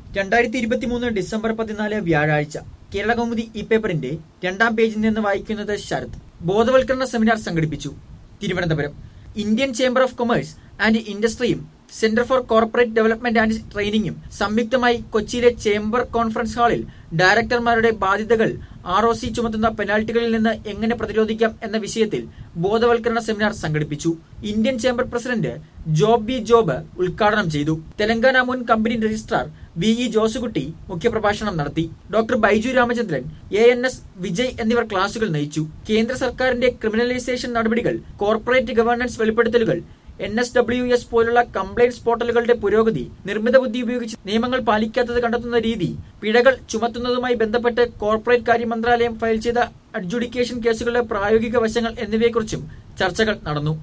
രണ്ടായിരത്തി ഇരുപത്തിമൂന്ന് ഡിസംബർ പതിനാല് വ്യാഴാഴ്ച കേരള കൗമുദി ഈ പേപ്പറിന്റെ രണ്ടാം പേജിൽ നിന്ന് വായിക്കുന്നത് ശരത് ബോധവൽക്കരണ സെമിനാർ സംഘടിപ്പിച്ചു Thiruvananthapuram Indian chamber of commerce and ഇൻഡസ്ട്രിയും centre for corporate development and ട്രെയിനിങ്ങും സംയുക്തമായി കൊച്ചിയിലെ ചേംബർ കോൺഫറൻസ് ഹാളിൽ ഡയറക്ടർമാരുടെ ബാധ്യതകൾ ആർ ഒ സി ചുമത്തുന്ന പെനാൽറ്റികളിൽ നിന്ന് എങ്ങനെ പ്രതിരോധിക്കാം എന്ന വിഷയത്തിൽ ബോധവൽക്കരണ സെമിനാർ സംഘടിപ്പിച്ചു Indian chamber president Job B Job ഉദ്ഘാടനം ചെയ്തു തെലങ്കാന മുൻ company registrar V E Josekutty മുഖ്യപ്രഭാഷണം നടത്തി doctor Baiju Ramachandran A N S Vijay എന്നിവർ ക്ലാസുകൾ നയിച്ചു കേന്ദ്ര സർക്കാരിന്റെ ക്രിമിനലൈസേഷൻ നടപടികൾ കോർപ്പറേറ്റ് ഗവേണൻസ് വെളിപ്പെടുത്തലുകൾ എൻ എസ് ഡബ്ല്യു എസ് പോലുള്ള കംപ്ലൈന്റ്സ് പോർട്ടലുകളുടെ പുരോഗതി നിർമ്മിത ബുദ്ധി ഉപയോഗിച്ച് നിയമങ്ങൾ പാലിക്കാത്തത് കണ്ടെത്തുന്ന രീതി പിഴകൾ ചുമത്തുന്നതുമായി ബന്ധപ്പെട്ട് കോർപ്പറേറ്റ് കാര്യ മന്ത്രാലയം ഫയൽ ചെയ്ത അഡ്ജുഡിക്കേഷൻ കേസുകളുടെ പ്രായോഗിക വശങ്ങൾ എന്നിവയെക്കുറിച്ചും ചർച്ചകൾ നടന്നു